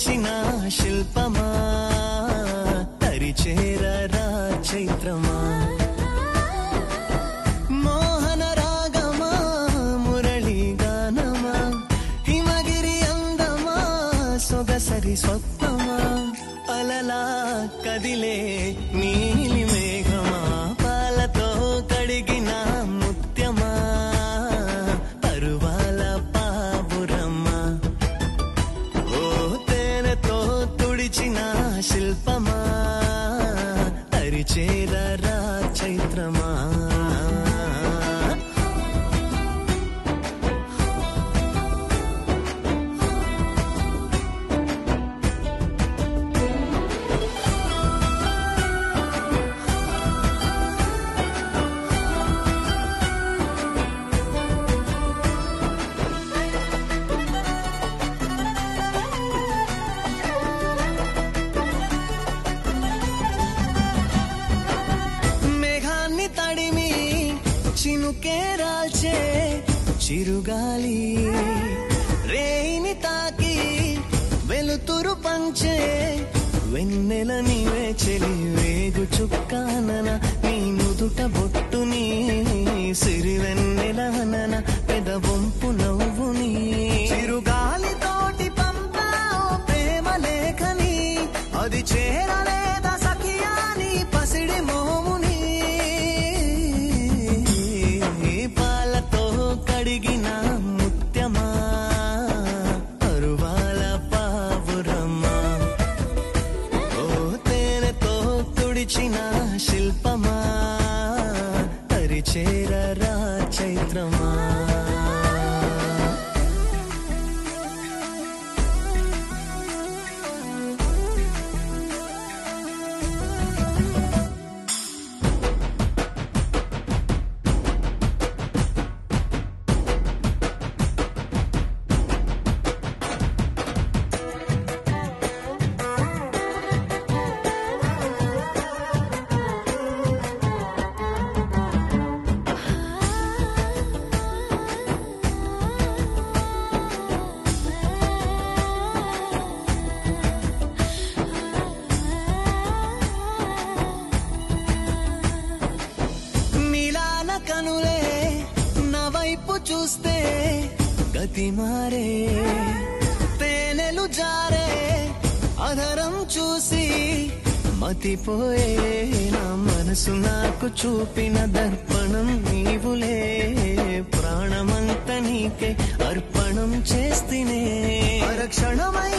తుడిచిన శిల్పమా తరిచేరరా చైత్రమా మోహన రాగమా మురళి గానమా హిమగిరి అందమా సొగసరి స్వప్నమా అలలా కదిలే నీలి మేఘమా పాలతో కడిగిన ముత్యమా పరువాల పావురమ్మా ఓ తేనెతో తుడిచిన శిల్పమా తరిచేరరా చైత్రమా మేఘాన్ని తడిమి చినుకే రాల్చే చిరుగాలి రేయిని తాకి వెలుతురు పంచే వెన్నెల నీవే చెలి వేగు చుక్కానన నీ నుదుట బొట్టుని సిరి వెన్నెలనన పెద వంపు నవ్వుని చిరుగాలి తోటి పంపావు ప్రేమ లేఖని అది చేరలేదా సఖియాని పసిడి మోముని పాలతో కడిగిన ముత్యమా పరువాల పావురమ్మా ఓ తేనెతో తుడిచిన శిల్పమా తరిచేరరా చైత్రమా నీలాల కనులే నా వైపు చూస్తే గతి మారే తేనెలు జారే అధరం చూసి మతిపోయే నా మనసు నాకు చూపిన దర్పణం నీవులే ప్రాణమంత నీకే అర్పణం చేస్తేనే అరక్షణమై